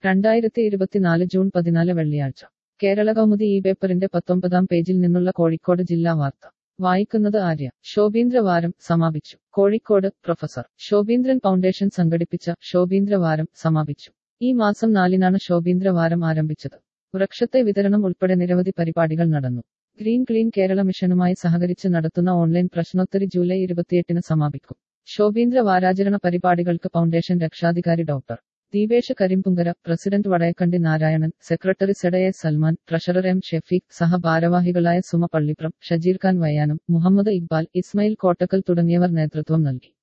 രണ്ടായിരത്തി ഇരുപത്തിനാല് ജൂൺ പതിനാല് വെള്ളിയാഴ്ച കേരള കൗമുദി ഈ പേപ്പറിന്റെ പത്തൊമ്പതാം പേജിൽ നിന്നുള്ള കോഴിക്കോട് ജില്ലാ വാർത്ത വായിക്കുന്നത് ആര്യ ശോഭീന്ദ്ര വാരം സമാപിച്ചു കോഴിക്കോട് പ്രൊഫസർ ശോഭീന്ദ്രൻ ഫൗണ്ടേഷൻ സംഘടിപ്പിച്ച ശോഭീന്ദ്ര വാരം സമാപിച്ചു ഈ മാസം നാലിനാണ് ശോഭീന്ദ്ര വാരം ആരംഭിച്ചത് വൃക്ഷത്തെ വിതരണം ഉൾപ്പെടെ നിരവധി പരിപാടികൾ നടന്നു ഗ്രീൻ ക്ലീൻ കേരള മിഷനുമായി സഹകരിച്ച് നടത്തുന്ന ഓൺലൈൻ പ്രശ്നോത്തരി ജൂലൈ ഇരുപത്തിയെട്ടിന് സമാപിക്കും ശോഭീന്ദ്ര വാരാചരണ പരിപാടികൾക്ക് ഫൗണ്ടേഷൻ രക്ഷാധികാരി doctor Deepesh Karimpunkara president Vadayakkandi Narayanan secretary സെഡയെ സൽമാൻ ട്രഷറർ എം ഷെഫീഖ് സഹഭാരവാഹികളായ സുമ പള്ളിപ്രം ഷജീർ ഖാൻ വയ്യാനം മുഹമ്മദ് ഇക്ബാൽ ഇസ്മയിൽ കോട്ടക്കൽ തുടങ്ങിയവർ നേതൃത്വം നൽകി